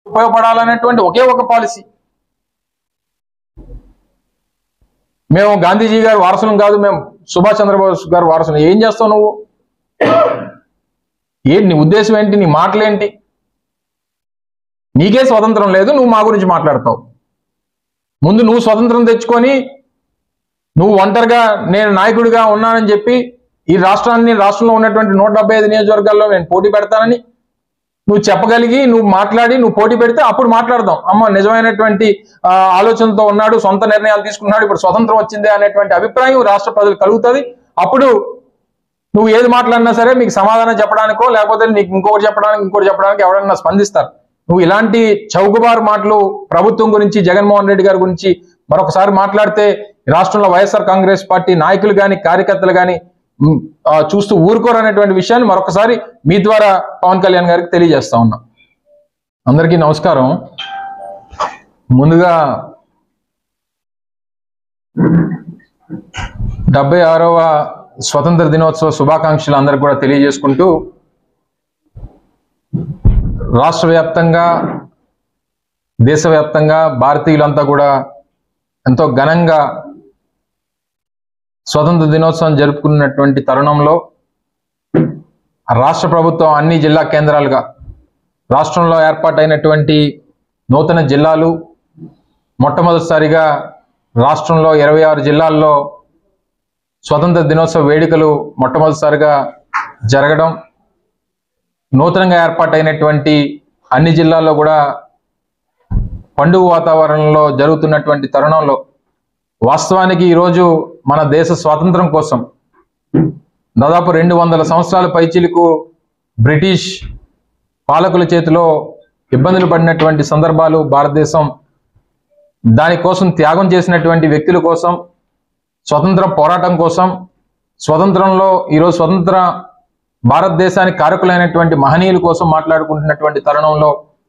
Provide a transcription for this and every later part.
ఉపయోగపడాలనేటువంటి ఒకే ఒక పాలసీ మేము గాంధీజీ గారి వారసులం కాదు మేము సుభాష్ చంద్రబోస్ గారి వారసులం ఏం చేస్తావు నువ్వు ఏంటి నీ ఉద్దేశం ఏంటి నీ మాటలేంటి నీకే స్వతంత్రం లేదు నువ్వు మా గురించి మాట్లాడతావు ముందు నువ్వు స్వతంత్రం తెచ్చుకొని నువ్వు ఒంటరిగా నేను నాయకుడిగా ఉన్నానని చెప్పి ఈ రాష్ట్రాన్ని రాష్ట్రంలో ఉన్నటువంటి నూట డెబ్బై ఐదు నియోజకవర్గాల్లో నేను పోటీ పెడతానని నువ్వు చెప్పగలిగి నువ్వు మాట్లాడి నువ్వు పోటీ పెడితే అప్పుడు మాట్లాడదాం అమ్మ నిజమైనటువంటి ఆ, ఆలోచనతో ఉన్నాడు సొంత నిర్ణయాలు తీసుకున్నాడు ఇప్పుడు స్వతంత్రం వచ్చిందే అనేటువంటి అభిప్రాయం రాష్ట్ర ప్రజలు కలుగుతుంది అప్పుడు నువ్వు ఏది మాట్లాడినా సరే మీకు సమాధానం చెప్పడానికో లేకపోతే నీకు ఇంకొకటి చెప్పడానికి ఇంకోటి చెప్పడానికి ఎవరైనా స్పందిస్తారు నువ్వు ఇలాంటి చౌకబారు మాటలు ప్రభుత్వం గురించి జగన్మోహన్ రెడ్డి గారి గురించి మరొకసారి మాట్లాడితే రాష్ట్రంలో వైఎస్ఆర్ కాంగ్రెస్ పార్టీ నాయకులు కానీ కార్యకర్తలు కానీ చూస్తూ ఊరుకోరు అనేటువంటి విషయాన్ని మరొకసారి మీ ద్వారా పవన్ కళ్యాణ్ గారికి తెలియజేస్తా ఉన్నా అందరికీ నమస్కారం ముందుగా డెబ్బై ఆరవ స్వతంత్ర దినోత్సవ శుభాకాంక్షలు అందరికి కూడా తెలియజేసుకుంటూ రాష్ట్ర వ్యాప్తంగా దేశవ్యాప్తంగా భారతీయులంతా కూడా ఎంతో ఘనంగా స్వతంత్ర దినోత్సవం జరుపుకున్నటువంటి తరుణంలో రాష్ట్ర ప్రభుత్వం అన్ని జిల్లా కేంద్రాలుగా రాష్ట్రంలో ఏర్పాటైనటువంటి నూతన జిల్లాలు మొట్టమొదటిసారిగా రాష్ట్రంలో ఇరవై ఆరు జిల్లాల్లో స్వతంత్ర దినోత్సవ వేడుకలు మొట్టమొదటిసారిగా జరగడం నూతనంగా ఏర్పాటైనటువంటి అన్ని జిల్లాల్లో కూడా పండుగ వాతావరణంలో జరుగుతున్నటువంటి తరుణంలో వాస్తవానికి ఈరోజు మన దేశ స్వాతంత్రం కోసం దాదాపు రెండు వందల సంవత్సరాల పైచిలకు బ్రిటిష్ పాలకుల చేతిలో ఇబ్బందులు పడినటువంటి సందర్భాలు భారతదేశం దానికోసం త్యాగం చేసినటువంటి వ్యక్తుల కోసం స్వతంత్ర పోరాటం కోసం స్వతంత్రంలో ఈరోజు స్వతంత్ర భారతదేశానికి కారకులైనటువంటి మహనీయుల కోసం మాట్లాడుకుంటున్నటువంటి తరుణంలో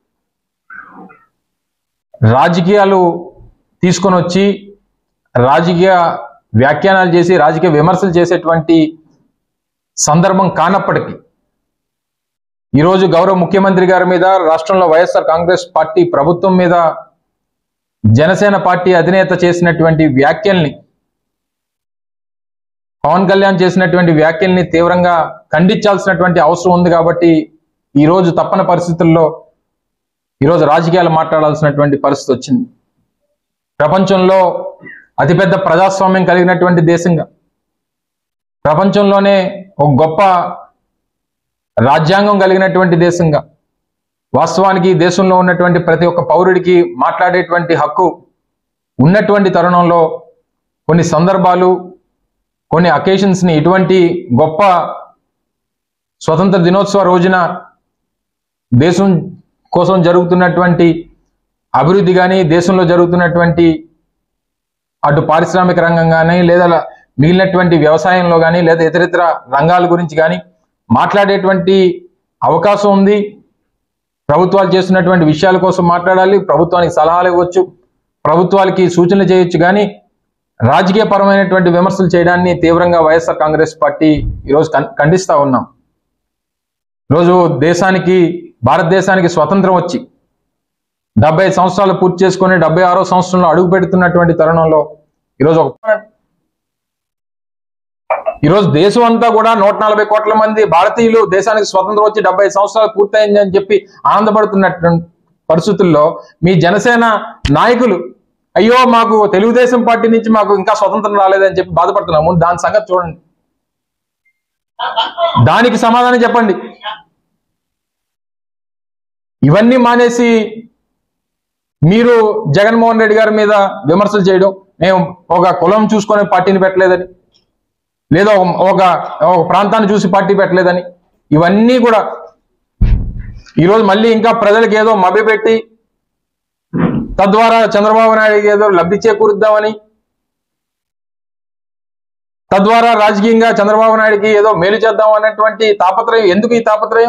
రాజకీయాలు తీసుకొని వచ్చి రాజకీయ వ్యాఖ్యానాలు చేసి రాజకీయ విమర్శలు చేసేటువంటి సందర్భం కానప్పటికీ ఈరోజు గౌరవ ముఖ్యమంత్రి గారి మీద రాష్ట్రంలో వైఎస్ఆర్ కాంగ్రెస్ పార్టీ ప్రభుత్వం మీద జనసేన పార్టీ అధినేత చేసినటువంటి వ్యాఖ్యల్ని పవన్ కళ్యాణ్ చేసినటువంటి వ్యాఖ్యల్ని తీవ్రంగా ఖండించాల్సినటువంటి అవసరం ఉంది కాబట్టి ఈరోజు తప్పని పరిస్థితుల్లో ఈరోజు రాజకీయాలు మాట్లాడాల్సినటువంటి పరిస్థితి వచ్చింది ప్రపంచంలో అతిపెద్ద ప్రజాస్వామ్యం కలిగినటువంటి దేశంగా ప్రపంచంలోనే ఒక గొప్ప రాజ్యాంగం కలిగినటువంటి దేశంగా వాస్తవానికి ఈ దేశంలో ఉన్నటువంటి ప్రతి ఒక్క పౌరుడికి మాట్లాడేటువంటి హక్కు ఉన్నటువంటి తరుణంలో కొన్ని సందర్భాలు కొన్ని అకేషన్స్ని ఇటువంటి గొప్ప స్వతంత్ర దినోత్సవ రోజున దేశం కోసం జరుగుతున్నటువంటి అభివృద్ధి కానీ దేశంలో జరుగుతున్నటువంటి అటు పారిశ్రామిక రంగం కానీ లేదా మిగిలినటువంటి వ్యవసాయంలో కానీ లేదా ఇతరితర రంగాల గురించి కానీ మాట్లాడేటువంటి అవకాశం ఉంది ప్రభుత్వాలు చేస్తున్నటువంటి విషయాల కోసం మాట్లాడాలి ప్రభుత్వానికి సలహాలు ఇవ్వచ్చు ప్రభుత్వాలకి సూచనలు చేయొచ్చు కానీ రాజకీయ పరమైనటువంటి విమర్శలు చేయడాన్ని తీవ్రంగా వైఎస్ఆర్ కాంగ్రెస్ పార్టీ ఈరోజు ఖం- ఖండిస్తా ఉన్నాం ఈరోజు దేశానికి భారతదేశానికి స్వతంత్రం వచ్చి డెబ్బై సంవత్సరాలు పూర్తి చేసుకొని డెబ్బై ఆరో సంవత్సరంలో అడుగు పెడుతున్నటువంటి తరుణంలో ఈరోజు ఒక ఈరోజు దేశం అంతా కూడా నూట నలభై కోట్ల మంది భారతీయులు దేశానికి స్వతంత్రం వచ్చి డెబ్బై సంవత్సరాలు పూర్తయింది అని చెప్పి ఆనందపడుతున్నటువంటి పరిస్థితుల్లో మీ జనసేన నాయకులు అయ్యో మాకు తెలుగుదేశం పార్టీ నుంచి మాకు ఇంకా స్వతంత్రం రాలేదని చెప్పి బాధపడుతున్నాము దాని సంగతి చూడండి దానికి సమాధానం చెప్పండి ఇవన్నీ మానేసి మీరు జగన్మోహన్ రెడ్డి గారి మీద విమర్శలు చేయడం మేము ఒక కులం చూసుకొని పార్టీని పెట్టలేదని లేదా ఒక- ఒక ఒక ప్రాంతాన్ని చూసి పార్టీ పెట్టలేదని ఇవన్నీ కూడా ఈరోజు మళ్ళీ ఇంకా ప్రజలకు ఏదో మభ్యపెట్టి తద్వారా చంద్రబాబు నాయుడు ఏదో లబ్ధి చేకూరుద్దామని తద్వారా రాజకీయంగా చంద్రబాబు నాయుడికి ఏదో మేలు చేద్దాం అన్నటువంటి తాపత్రయం ఎందుకు ఈ తాపత్రయం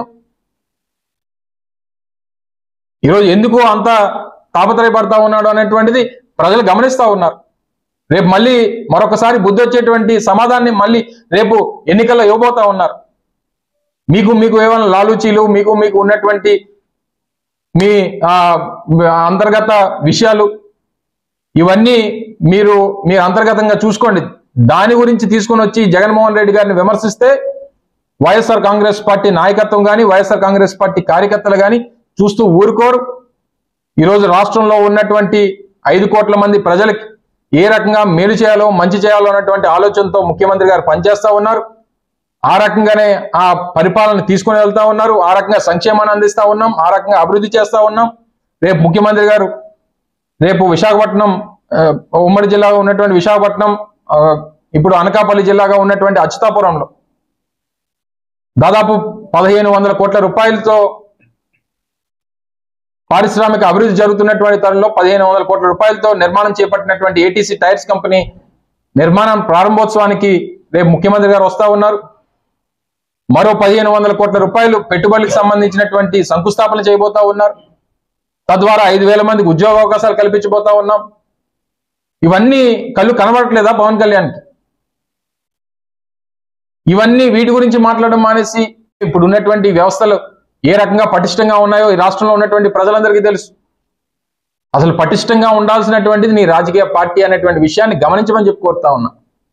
ఈరోజు ఎందుకు అంత తాపత్రయపడతా ఉన్నాడు అనేటువంటిది ప్రజలు గమనిస్తా ఉన్నారు రేపు మళ్ళీ మరొకసారి బుద్ధి వచ్చేటువంటి సమాధాన్ని మళ్ళీ రేపు ఎన్నికల్లో ఇవ్వబోతా ఉన్నారు మీకు మీకు ఏమైనా లాలూచీలు మీకు మీకు ఉన్నటువంటి మీ ఆ, అంతర్గత విషయాలు ఇవన్నీ మీరు మీరు అంతర్గతంగా చూసుకోండి దాని గురించి తీసుకొని వచ్చి జగన్మోహన్ రెడ్డి గారిని విమర్శిస్తే వైఎస్ఆర్ కాంగ్రెస్ పార్టీ నాయకత్వం కానీ వైఎస్ఆర్ కాంగ్రెస్ పార్టీ కార్యకర్తలు కానీ చూస్తూ ఊరుకోరు ఈరోజు రాష్ట్రంలో ఉన్నటువంటి ఐదు కోట్ల మంది ప్రజలకి ఏ రకంగా మేలు చేయాలో మంచి చేయాలో అన్నటువంటి ఆలోచనతో ముఖ్యమంత్రి గారు పనిచేస్తా ఉన్నారు ఆ రకంగానే ఆ పరిపాలన తీసుకుని వెళ్తా ఉన్నారు ఆ రకంగా సంక్షేమాన్ని అందిస్తా ఉన్నాం ఆ రకంగా అభివృద్ధి చేస్తా ఉన్నాం రేపు ముఖ్యమంత్రి గారు రేపు విశాఖపట్నం ఆ, ఉమ్మడి జిల్లాగా ఉన్నటువంటి విశాఖపట్నం ఆ, ఇప్పుడు అనకాపల్లి జిల్లాగా ఉన్నటువంటి అచ్యుతాపురంలో దాదాపు పదిహేను వందల కోట్ల రూపాయలతో పారిశ్రామిక అభివృద్ధి జరుగుతున్నటువంటి తరుణంలో పదిహేను వందల కోట్ల రూపాయలతో నిర్మాణం చేపట్టినటువంటి ఏటీసీ టైర్స్ కంపెనీ నిర్మాణం ప్రారంభోత్సవానికి రేపు ముఖ్యమంత్రి గారు వస్తా ఉన్నారు మరో పదిహేను వందల కోట్ల రూపాయలు పెట్టుబడులకు సంబంధించినటువంటి శంకుస్థాపన చేయబోతా ఉన్నారు తద్వారా ఐదు వేల మందికి ఉద్యోగ అవకాశాలు కల్పించబోతా ఉన్నాం ఇవన్నీ కళ్ళు కనబడట్లేదా పవన్ కళ్యాణ్కి ఇవన్నీ వీటి గురించి మాట్లాడడం మానేసి ఇప్పుడు ఉన్నటువంటి వ్యవస్థలు ఏ రకంగా పటిష్టంగా ఉన్నాయో ఈ రాష్ట్రంలో ఉన్నటువంటి ప్రజలందరికీ తెలుసు అసలు పటిష్టంగా ఉండాల్సినటువంటిది నీ రాజకీయ పార్టీ అనేటువంటి విషయాన్ని గమనించమని చెప్పి కోరుతా ఉన్నా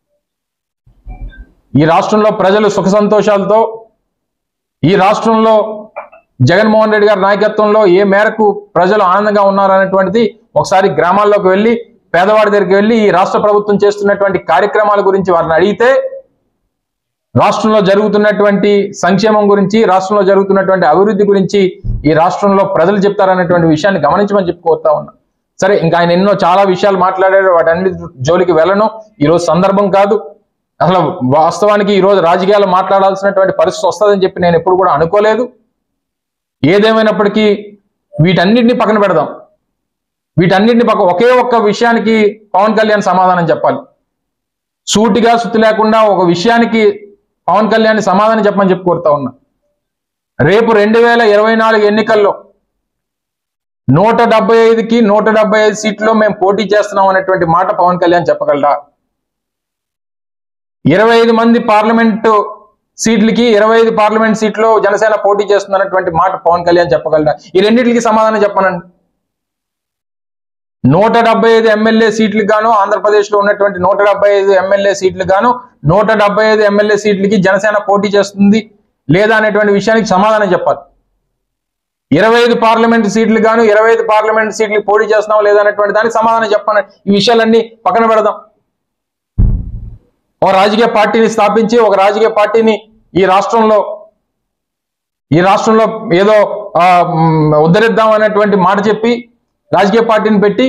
ఈ రాష్ట్రంలో ప్రజలు సుఖ సంతోషాలతో ఈ రాష్ట్రంలో జగన్మోహన్ రెడ్డి గారి నాయకత్వంలో ఏ మేరకు ప్రజలు ఆనందంగా ఉన్నారనేటువంటిది ఒకసారి గ్రామాల్లోకి వెళ్ళి పేదవాడి దగ్గరికి వెళ్ళి ఈ రాష్ట్ర ప్రభుత్వం చేస్తున్నటువంటి కార్యక్రమాల గురించి వారిని అడిగితే రాష్ట్రంలో జరుగుతున్నటువంటి సంక్షేమం గురించి రాష్ట్రంలో జరుగుతున్నటువంటి అభివృద్ధి గురించి ఈ రాష్ట్రంలో ప్రజలు చెప్తారనేటువంటి విషయాన్ని గమనించమని చెప్పి కోరుతా ఉన్నా సరే ఇంకా ఆయన ఎన్నో చాలా విషయాలు మాట్లాడారు వాటన్నిటి జోలికి వెళ్ళను ఈరోజు సందర్భం కాదు అసలు వాస్తవానికి ఈరోజు రాజకీయాలు మాట్లాడాల్సినటువంటి పరిస్థితి వస్తుందని చెప్పి నేను ఎప్పుడు కూడా అనుకోలేదు ఏదేమైనప్పటికీ వీటన్నిటిని పక్కన పెడదాం వీటన్నిటిని పక్క ఒకే ఒక్క విషయానికి పవన్ కళ్యాణ్ సమాధానం చెప్పాలి సూటిగా సుత్తి లేకుండా ఒక విషయానికి పవన్ కళ్యాణ్ సమాధానం చెప్పమని చెప్పి కోరుతా ఉన్నా రేపు రెండు వేల ఇరవై నాలుగు ఎన్నికల్లో నూట డెబ్బై ఐదుకి నూట డెబ్బై ఐదు సీట్లో మేము పోటీ చేస్తున్నాం అనేటువంటి మాట పవన్ కళ్యాణ్ చెప్పగలరా ఇరవై ఐదు మంది పార్లమెంటు సీట్లకి ఇరవై ఐదు పార్లమెంట్ సీట్లో జనసేన పోటీ చేస్తుందన్నటువంటి మాట పవన్ కళ్యాణ్ చెప్పగలరా ఈ రెండింటికి సమాధానం చెప్పనండి నూట డెబ్బై ఐదు ఎమ్మెల్యే సీట్లకు గాను ఆంధ్రప్రదేశ్ లో ఉన్నటువంటి నూట డెబ్బై ఐదు ఎమ్మెల్యే సీట్లకు గాను నూట డెబ్బై ఐదు ఎమ్మెల్యే సీట్లకి జనసేన పోటీ చేస్తుంది లేదా అనేటువంటి విషయానికి సమాధానం చెప్పాలి ఇరవై ఐదు పార్లమెంట్ సీట్లు గాను ఇరవై ఐదు పార్లమెంట్ సీట్లకు పోటీ చేస్తున్నాం లేదా అనేటువంటి దానికి సమాధానం చెప్పాలి ఈ విషయాలన్నీ పక్కన పెడదాం ఒక రాజకీయ పార్టీని స్థాపించి ఒక రాజకీయ పార్టీని ఈ రాష్ట్రంలో ఈ రాష్ట్రంలో ఏదో ఆ, మ్, ఉద్ధరిద్దాం అనేటువంటి మాట చెప్పి రాజకీయ పార్టీని పెట్టి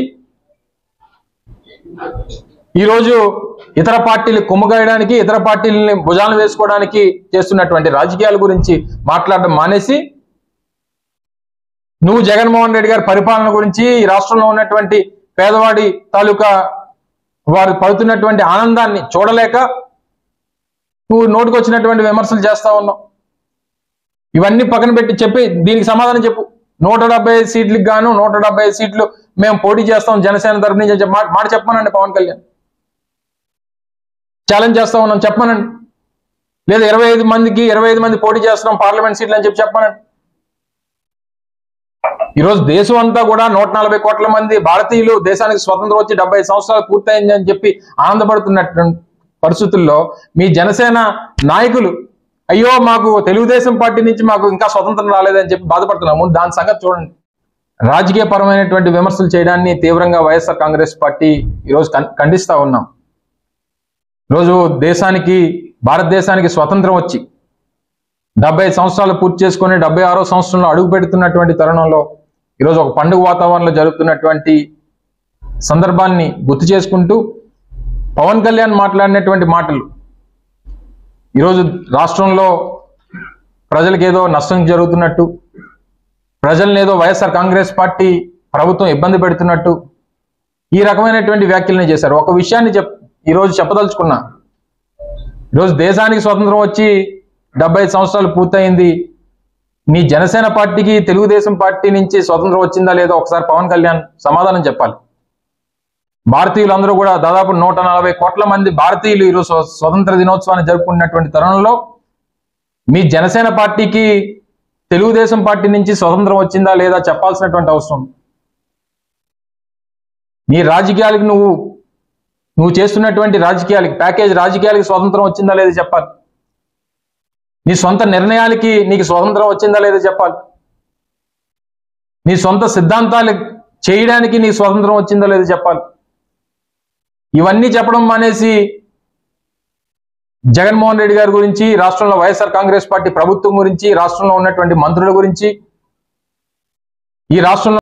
ఈరోజు ఇతర పార్టీలు కుమ్మగాయడానికి ఇతర పార్టీలని భుజాలు వేసుకోవడానికి చేస్తున్నటువంటి రాజకీయాల గురించి మాట్లాడడం మానేసి నువ్వు జగన్మోహన్ రెడ్డి గారి పరిపాలన గురించి ఈ రాష్ట్రంలో ఉన్నటువంటి పేదవాడి తాలూకా వారు పడుతున్నటువంటి ఆనందాన్ని చూడలేక నువ్వు నోటికొచ్చినటువంటి విమర్శలు చేస్తా ఉన్నావు ఇవన్నీ పక్కన పెట్టి చెప్పి దీనికి సమాధానం చెప్పు నూట డెబ్బై ఐదు సీట్లకు గాను నూట డెబ్బై ఐదు సీట్లు మేము పోటీ చేస్తాం జనసేన తరపు నుంచి అని చెప్పి మాట మాట చెప్పమనండి పవన్ కళ్యాణ్ ఛాలెంజ్ చేస్తా ఉన్నాం చెప్పమనండి లేదా ఇరవై ఐదు మందికి ఇరవై ఐదు మంది పోటీ చేస్తున్నాం పార్లమెంట్ సీట్లు అని చెప్పి చెప్పమనండి ఈరోజు దేశం అంతా కూడా నూట నలభై కోట్ల మంది భారతీయులు దేశానికి స్వతంత్రం వచ్చి డెబ్బై సంవత్సరాలు పూర్తయింది అని చెప్పి ఆనందపడుతున్నటువంటి పరిస్థితుల్లో మీ జనసేన నాయకులు అయ్యో మాకు తెలుగుదేశం పార్టీ నుంచి మాకు ఇంకా స్వతంత్రం రాలేదని చెప్పి బాధపడుతున్నాము దాని సంగతి చూడండి రాజకీయ పరమైనటువంటి విమర్శలు చేయడాన్ని తీవ్రంగా వైఎస్ఆర్ కాంగ్రెస్ పార్టీ ఈరోజు ఖం- ఖండిస్తా ఉన్నాం ఈరోజు దేశానికి భారతదేశానికి స్వతంత్రం వచ్చి డెబ్బై సంవత్సరాలు పూర్తి చేసుకొని డెబ్బై ఆరో సంవత్సరంలో అడుగు పెడుతున్నటువంటి తరుణంలో ఈరోజు ఒక పండుగ వాతావరణంలో జరుగుతున్నటువంటి సందర్భాన్ని గుర్తు చేసుకుంటూ పవన్ కళ్యాణ్ మాట్లాడినటువంటి మాటలు ఈరోజు రాష్ట్రంలో ప్రజలకు ఏదో నష్టం జరుగుతున్నట్టు ప్రజల్ని ఏదో వైఎస్ఆర్ కాంగ్రెస్ పార్టీ ప్రభుత్వం ఇబ్బంది పెడుతున్నట్టు ఈ రకమైనటువంటి వ్యాఖ్యలను చేశారు ఒక విషయాన్ని చెప్ ఈరోజు చెప్పదలుచుకున్నా ఈరోజు దేశానికి స్వతంత్రం వచ్చి డెబ్బై సంవత్సరాలు పూర్తయింది నీ జనసేన పార్టీకి తెలుగుదేశం పార్టీ నుంచి స్వతంత్రం వచ్చిందా లేదో ఒకసారి పవన్ కళ్యాణ్ సమాధానం చెప్పాలి భారతీయులందరూ కూడా దాదాపు నూట నలభై కోట్ల మంది భారతీయులు ఈరోజు స్వ- స్వతంత్ర దినోత్సవాన్ని జరుపుకున్నటువంటి తరుణంలో మీ జనసేన పార్టీకి తెలుగుదేశం పార్టీ నుంచి స్వతంత్రం వచ్చిందా లేదా చెప్పాల్సినటువంటి అవసరం ఉంది. నీ రాజకీయాలకు నువ్వు నువ్వు చేస్తున్నటువంటి రాజకీయాలకి ప్యాకేజ్ రాజకీయాలకి స్వాతంత్రం వచ్చిందా లేదా చెప్పాలి నీ సొంత నిర్ణయాలకి నీకు స్వాతంత్రం వచ్చిందా లేదా చెప్పాలి నీ సొంత సిద్ధాంతాలు చేయడానికి నీకు స్వాతంత్రం వచ్చిందా లేదా చెప్పాలి ఇవన్నీ చెప్పడం మానేసి జగన్మోహన్ రెడ్డి గారి గురించి రాష్ట్రంలో వైఎస్ఆర్ కాంగ్రెస్ పార్టీ ప్రభుత్వం గురించి రాష్ట్రంలో ఉన్నటువంటి మంత్రుల గురించి ఈ రాష్ట్రంలో